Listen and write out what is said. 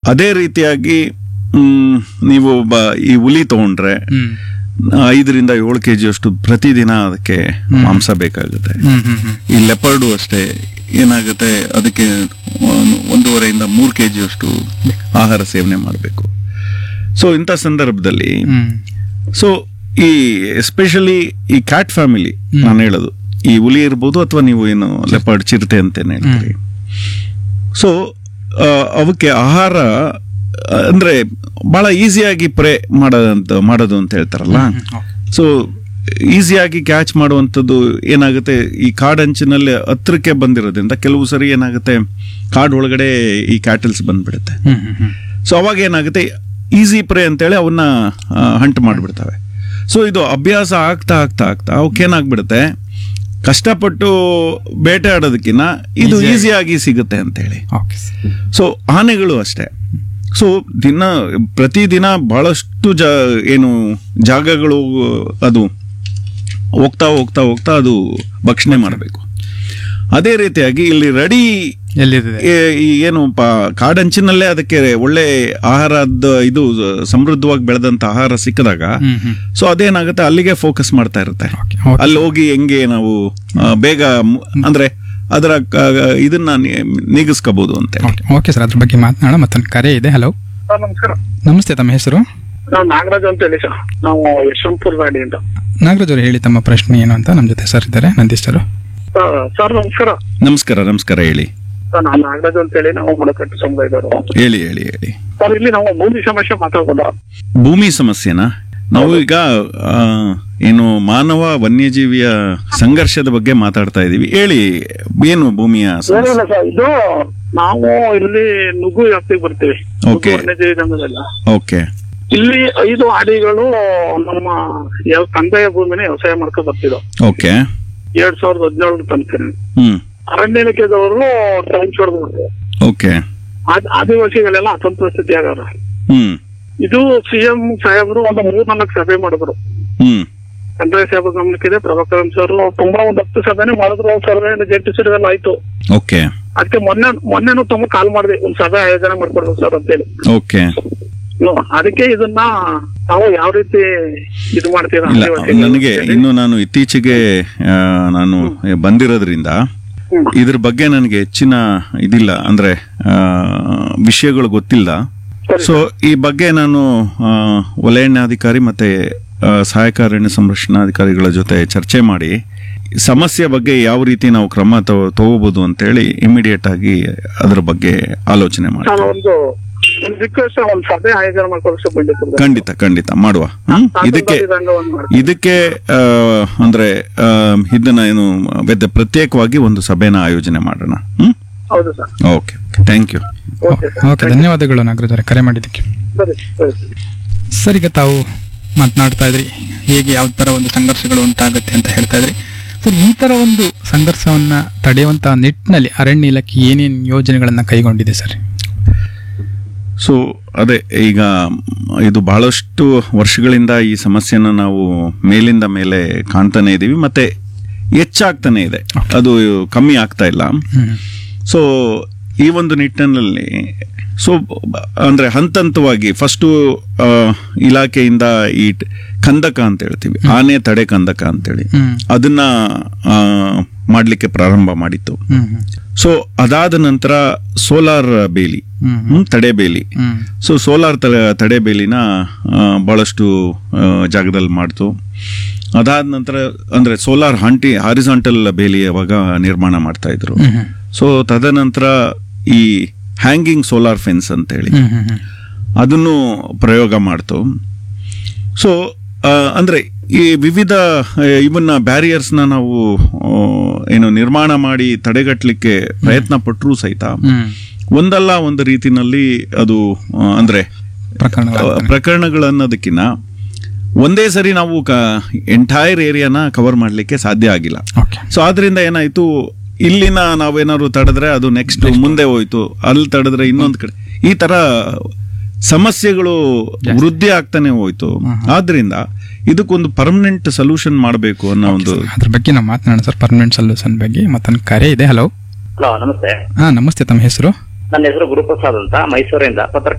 ಅದೇ ರೀತಿಯಾಗಿ ಮ್, ನೀವು ಬ- ಈ ಹುಲಿ ತಗೊಂಡ್ರೆ ಹ್ಮ್ ಐದರಿಂದ ಏಳು ಕೆ ಅಷ್ಟು ಪ್ರತಿದಿನ ಅದಕ್ಕೆ ಮಾಂಸ ಬೇಕಾಗುತ್ತೆ ಹ್ಮ್ ಹ್ಮ್ ಹ್ಮ್ ಈ ಲೆಪರ್ಡು ಅಷ್ಟೇ ಏನಾಗುತ್ತೆ ಅದಕ್ಕೆ ಒಂದು- ಒಂದೂವರೆಯಿಂದ ಮೂರು ಕೆ ಅಷ್ಟು ಆಹಾರ ಸೇವನೆ ಮಾಡಬೇಕು ಸೊ ಇಂಥ ಸಂದರ್ಭದಲ್ಲಿ ಹ್ಮ್ ಸೊ ಈ ಎಸ್ಪೆಷಲಿ ಈ ಕ್ಯಾಟ್ ಫ್ಯಾಮಿಲಿ ನಾನು ಹೇಳೋದು ಈ ಹುಲಿ ಇರ್ಬೋದು ಅಥವಾ ನೀವು ಏನು ಲೆಪರ್ಡ್ ಚಿರತೆ ಅಂತೇನೆ ಹೇಳ್ತೀರಿ ಸೊ ಅವಕ್ಕೆ ಆಹಾರ ಆ, ಅಂದ್ರೆ ಬಹಳ ಈಸಿಯಾಗಿ ಪ್ರೇ ಮಾಡೋದಂತ ಮಾಡೋದು ಅಂತ ಹೇಳ್ತಾರಲ್ಲ ಸೊ ಈಸಿಯಾಗಿ ಕ್ಯಾಚ್ ಮಾಡುವಂಥದ್ದು ಏನಾಗುತ್ತೆ ಈ ಕಾಡಂಚಿನಲ್ಲಿ ಹತ್ರಕ್ಕೆ ಬಂದಿರೋದ್ರಿಂದ ಕೆಲವು ಸರಿ ಏನಾಗುತ್ತೆ ಕಾಡ್ ಒಳಗಡೆ ಈ ಕ್ಯಾಟಲ್ಸ್ ಬಂದ್ಬಿಡುತ್ತೆ ಹ್ಮ್ ಹ್ಮ್ ಹ್ಮ್ ಸೊ ಅವಾಗ ಏನಾಗುತ್ತೆ ಈಸಿ ಪ್ರೇ ಅಂತೇಳಿ ಅವನ್ನ ಹಂಟ್ ಮಾಡಿಬಿಡ್ತವೆ ಸೊ ಇದು ಅಭ್ಯಾಸ ಆಗ್ತಾ ಆಗ್ತಾ ಆಗ್ತಾ ಅವಕ್ಕೇನಾಗ್ಬಿಡುತ್ತೆ ಕಷ್ಟಪಟ್ಟು ಬೇಟೆ ಆಡೋದಕ್ಕಿಂತ ಇದು Easy ಆಗಿ. ಈಸಿಯಾಗಿ ಸಿಗುತ್ತೆ ಅಂತೇಳಿ ಓಕೆ ಸರ್ ಸೊ ಆನೆಗಳು ಅಷ್ಟೇ ಸೊ ದಿನ ಪ್ರತಿದಿನ ಬಹಳಷ್ಟು ಜ ಏನು ಜಾಗಗಳು ಅದು ಹೋಗ್ತಾ ಹೋಗ್ತಾ ಹೋಗ್ತಾ ಅದು ಭಕ್ಷಣೆ ಮಾಡಬೇಕು ಅದೇ ರೀತಿಯಾಗಿ ಇಲ್ಲಿ ರೆಡಿ ಎಲ್ಲಿದೆ ಈ ಏನು ಪ- ಕಾಡಂಚಿನಲ್ಲೇ ಅದಕ್ಕೆ ಒಳ್ಳೆ ಆಹಾರದ ಇದು ಸಮೃದ್ಧವಾಗಿ ಬೆಳೆದಂತ ಆಹಾರ ಸಿಕ್ಕಿದಾಗ ಹ್ಮ್ ಹ್ಮ್ ಸೊ ಅದೇನಾಗುತ್ತೆ ಅಲ್ಲಿಗೆ ಫೋಕಸ್ ಮಾಡ್ತಾ ಇರುತ್ತೆ ಓಕೆ ಓಕೆ ಅಲ್ಲಿ ಹೋಗಿ ಹೆಂಗೆ ನಾವು ಆ, ಬೇಗ ಮು- ಅಂದ್ರೆ ಅದರ ಕ- ಇದನ್ನ ನಿ- ನೀಗಿಸ್ಕೋಬಹುದು ಅಂತ ಓಕೆ ಓಕೆ ಸರ್ ಅದ್ರ ಬಗ್ಗೆ ಮಾತನಾಡೋಣ ಮತ್ತೊಂದು ಕರೆ ಇದೆ ಹಲೋ ಸರ್ ನಮಸ್ಕಾರ ನಮಸ್ತೆ ತಮ್ಮ ಹೆಸರು ನಾವು ನಾಗರಾಜ್ ಅಂತ ಹೇಳಿ ಸರ್ ನಾವು ಯಶವಂತಪುರ ಗಾಡಿಯಿಂದ ನಾಗರಾಜ್ ಅವರು ಹೇಳಿ ತಮ್ಮ ಪ್ರಶ್ನೆ ಏನು ಅಂತ ನಮ್ಮ ಜೊತೆ ಸರ್ ಇದ್ದಾರೆ ನಂದೀಶರು ಸರ್ ಸರ್ ನಮಸ್ಕಾರ ನಮಸ್ಕಾರ ನಮಸ್ಕಾರ ಹೇಳಿ ಸರ್ ನಾನು ನಾಗರಾಜ್ ಅಂತ ಹೇಳಿ ನಾವು ಮೊಳಕಟ್ಟು ಸಮುದಾಯದವರು ಹೇಳಿ ಹೇಳಿ ಹೇಳಿ ಸರ್ ಇಲ್ಲಿ ನಾವು ಭೂಮಿ ಸಮಸ್ಯೆ ಮಾತಾಡ್ಬೋದಾ ಭೂಮಿ ಸಮಸ್ಯೆನಾ ನಾವು ಈಗ ಆ, ಏನು ಮಾನವ ವನ್ಯಜೀವಿಯ ಸಂಘರ್ಷದ ಬಗ್ಗೆ ಮಾತಾಡ್ತಾ ಇದೀವಿ ಹೇಳಿ ಏನು ಭೂಮಿಯ ಸಮಸ್ಯೆ ಏನಿಲ್ಲ ಸರ್ ಇದು ನಾವು ಇಲ್ಲಿ ನುಗ್ಗು ವ್ಯಾಪ್ತಿಗೆ ಬರ್ತೀವಿ Okay. ನುಗ್ಗು ವನ್ಯಜೀವಿ ರಂಗದಲ್ಲ ಓಕೆ ಇಲ್ಲಿ ಐದು ಆಡಿಗಳು ನಮ್ಮ ಯಾವ ಕಂದಾಯ ಭೂಮಿನ ವ್ಯವಸಾಯ ಮಾಡ್ಕೊ ಬರ್ತಿದ್ದೋ ಓಕೆ ಎರಡ್ ಸಾವಿರದ ಹದಿನೇಳರ ತನಕ ಹ್ಮ್ ಅರಣ್ಯ ಇಲಾಖೆದವರು ಟ್ರೈನ್ ಹೊಡೆದ್ರು ಓಕೆ ಆದ್- ಆದಿವಾಸಿಗಳೆಲ್ಲ ಅತಂತ್ರ ಸ್ಥಿತಿ ಆಗ್ಯಾರ ಹ್ಮ್ ಇದು ಸಿಎಂ ಸಾಹೇಬರು ಒಂದು ಮೂರ್ ನಾಲ್ಕು ಸಭೆ ಮಾಡಿದ್ರು ಹ್ಮ್ ಕಂದಾಯ ಸಾಹೇಬ್ ಗಮನಕ್ಕಿದೆ ಪ್ರಭಾಕರನ್ ಸರ್ ತುಂಬಾ ಒಂದ್ ಹತ್ತು ಸಭೆನೇ ಮಾಡಿದ್ರು ಸರ್ವೆ ಜಂಟಿ ಸಿಡಿದೆಲ್ಲ ಆಯ್ತು ಓಕೆ ಅದಕ್ಕೆ ಮೊನ್ನೆ ಮೊನ್ನೆನೂ ತಮ್ಮ ಕಾಲ್ ಮಾಡಿದೆ ಒಂದ್ ಸಭೆ ಆಯೋಜನೆ ಮಾಡ್ಕೊಡ್ಬೇಕು ಸರ್ ಅಂತೇಳಿ ಓಕೆ ಹ್ಮ್. ಅದಕ್ಕೆ ಇದನ್ನ ನಾವು ಯಾವ ರೀತಿ ಇದು ಮಾಡ್ತೀರಾ ಇಲ್ಲ ಆದಿವಾಸಿಗಳು ನನಗೆ ಅಂತೇಳಿ. ಇನ್ನು ನಾನು ಇತ್ತೀಚೆಗೆ ಆ, ನಾನು ಬಂದಿರೋದ್ರಿಂದ ಹ್ಮ್. ಇದ್ರ ಬಗ್ಗೆ ನನಗೆ ಹೆಚ್ಚಿನ ಇದಿಲ್ಲ ಅಂದ್ರೆ ಆ, ವಿಷಯಗಳು ಗೊತ್ತಿಲ್ಲ ಸರಿ ಸೊ ಈ ಬಗ್ಗೆ ನಾನು ಆ, ವಲಯಾರಣ್ಯಾಧಿಕಾರಿ ಮತ್ತೆ ಆ, ಸಹಾಯಕ ಅರಣ್ಯ ಸಂರಕ್ಷಣಾಧಿಕಾರಿಗಳ ಜೊತೆ ಚರ್ಚೆ ಮಾಡಿ ಸಮಸ್ಯೆ ಬಗ್ಗೆ ಯಾವ ರೀತಿ ನಾವು ಕ್ರಮ ತಗೋ- ತಗೋಬಹುದು ಅಂತೇಳಿ ಇಮಿಡಿಯೇಟ್ ಆಗಿ ಅದ್ರ ಬಗ್ಗೆ ಆಲೋಚನೆ ಮಾಡಿ ನಾನು ಒಂದು ಒಂದು ರಿಕ್ವೆಸ್ಟ್ ಒಂದ್ ಸಭೆ ಆಯೋಜನೆ ಮಾಡ್ಕೊಳಕ್ಕೆ ಬಂದಿತ್ತು ಖಂಡಿತ ಖಂಡಿತ ಮಾಡುವ ಹ್ಮ್? ಇದಕ್ಕೆ ರಂಗವನ್ನು ಮಾಡ್ತೀವಿ. ಇದಕ್ಕೆ ಆ, ಅಂದ್ರೆ ಆ, ಇದನ್ನ ಏನು ವ್ಯತ್ಯ- ಪ್ರತ್ಯೇಕವಾಗಿ ಒಂದು ಸಭೆನ ಆಯೋಜನೆ ಮಾಡೋಣ ಹ್ಮ್ ಹೌದು sir okay thank you okay sir okay ಧನ್ಯವಾದಗಳು ನಾಗರಾಜ್ ಅವರೇ ಕರೆ ಮಾಡಿದ್ದಕ್ಕೆ ಸರಿ ಸರಿ ಸರ್ ಈಗ ತಾವು ಮಾತನಾಡ್ತಾ ಇದ್ರಿ ಹೇಗೆ ಯಾವ ತರ ಒಂದು ಸಂಘರ್ಷಗಳು ಉಂಟಾಗುತ್ತೆ ಅಂತ ಹೇಳ್ತಾ ಇದ್ರಿ ಸರ್ ಈ ತರ ಒಂದು ಸಂಘರ್ಷವನ್ನ ತಡೆಯುವಂತ ನಿಟ್ಟಿನಲ್ಲಿ ಅರಣ್ಯ ಇಲಾಖೆ ಏನೇನು ಯೋಜನೆಗಳನ್ನ ಕೈಗೊಂಡಿದೆ ಸರ್ ಸೊ ಅದೇ ಈಗ ಇದು ಬಹಳಷ್ಟು ವರ್ಷಗಳಿಂದ ಈ ಸಮಸ್ಯೆನ ನಾವು ಮೇಲಿಂದ ಮೇಲೆ ಕಾಣ್ತಾನೆ ಇದ್ದೀವಿ ಮತ್ತೆ ಹೆಚ್ಚಾಗ್ತಾನೆ ಇದೆ ಅದು ಕಮ್ಮಿ ಆಗ್ತಾ ಇಲ್ಲ ಹ್ಮ್ ಸೊ ಈ ಒಂದು ನಿಟ್ಟಿನಲ್ಲಿ ಸೊ ಬ- ಅಂದ್ರೆ ಹಂತ ಹಂತವಾಗಿ ಫಸ್ಟು ಇಲಾಖೆಯಿಂದ ಈ ಟ್- ಕಂದಕ ಅಂತ ಹೇಳ್ತೀವಿ ಆನೆ ತಡೆ ಕಂದಕ ಅಂತೇಳಿ ಹ್ಮ್ ಅದನ್ನ ಆ, ಮಾಡ್ಲಿಕ್ಕೆ ಪ್ರಾರಂಭ ಮಾಡಿತ್ತು ಹ್ಮ್ ಹ್ಮ್ ಸೊ ಅದಾದ ನಂತರ ಸೋಲಾರ್ ಬೇಲಿ ಹ್ಮ್ ಹ್ಮ್, ತಡೆ ಬೇಲಿ ಹ್ಮ್ ಸೊ ಸೋಲಾರ್ ತಡೆ ಬೇಲಿನ ಆ, ಬಹಳಷ್ಟು ಆ, ಜಾಗದಲ್ಲಿ ಮಾಡ್ತು ಅದಾದ ನಂತರ ಅಂದ್ರೆ ಸೋಲಾರ್ ಹಂಟಿ ಹಾರಿಸಾಂಟಲ್ ಬೇಲಿ ಅವಾಗ ನಿರ್ಮಾಣ ಮಾಡ್ತಾ ಇದ್ರು ಹ್ಮ್ ಹ್ಮ್ ಸೊ ತದನಂತರ ಈ ಹ್ಯಾಂಗಿಂಗ್ ಸೋಲಾರ್ ಫೆನ್ಸ್ ಅಂತೇಳಿ ಹ್ಮ್ ಹ್ಮ್ ಹ್ಮ್ ಅದನ್ನು ಪ್ರಯೋಗ ಮಾಡ್ತು ಸೊ ಅಂದ್ರೆ ಈ ವಿವಿಧ ಆ, ಇವನ್ನ ಬ್ಯಾರಿಯರ್ಸ್ನ ನಾವು ಆ, ಏನು ನಿರ್ಮಾಣ ಮಾಡಿ ತಡೆಗಟ್ಟಲಿಕ್ಕೆ ಪ್ರಯತ್ನ ಪಟ್ಟರೂ ಸಹಿತ ಹ್ಮ್ ಒಂದಲ್ಲ ಒಂದು ರೀತಿನಲ್ಲಿ ಅದು ಆ, ಅಂದ್ರೆ ಪ್ರಕರಣಗಳು ಪ್ರಕರಣಗಳನ್ನೋದಕ್ಕಿಂತ ಒಂದೇ ಸರಿ ನಾವು ಎಂಟೈರ್ ಏರಿಯಾನ ಕವರ್ ಮಾಡಲಿಕ್ಕೆ ಸಾಧ್ಯ ಆಗಿಲ್ಲ ಓಕೆ ಸೊ ಆದ್ರಿಂದ ಏನಾಯ್ತು ಇಲ್ಲಿನ ನಾವೇನಾದ್ರು ತಡೆದ್ರೆ ಅದು ನೆಕ್ಸ್ಟ್ ಮುಂದೆ ಹೋಯ್ತು ಅಲ್ಲಿ ತಡೆದ್ರೆ ಇನ್ನೊಂದು ಕಡೆ ಈ ತರ ಸಮಸ್ಯೆಗಳು ವೃದ್ಧಿ ಆಗ್ತಾನೆ ಹೋಯ್ತು ಆದ್ರಿಂದ ಇದಕ್ಕೊಂದು ಪರ್ಮನೆಂಟ್ ಸೊಲ್ಯೂಷನ್ ಮಾಡಬೇಕು ಅನ್ನೋ ಒಂದು ಅದ್ರ ಬಗ್ಗೆ ನಾವು ಮಾತನಾಡೋಣ ಸರ್ ಪರ್ಮನೆಂಟ್ ಸೊಲ್ಯೂಷನ್ ಬಗ್ಗೆ ಮತ್ತೊಂದು ಕರೆ ಇದೆ ಹಲೋ ಹಲೋ ನಮಸ್ತೆ ಹಾ ನಮಸ್ತೆ ತಮ್ಮ ಹೆಸರು ನನ್ನ ಹೆಸರು ಗುರುಪ್ರಸಾದ್ ಅಂತ ಮೈಸೂರಿಂದ ಪತ್ರ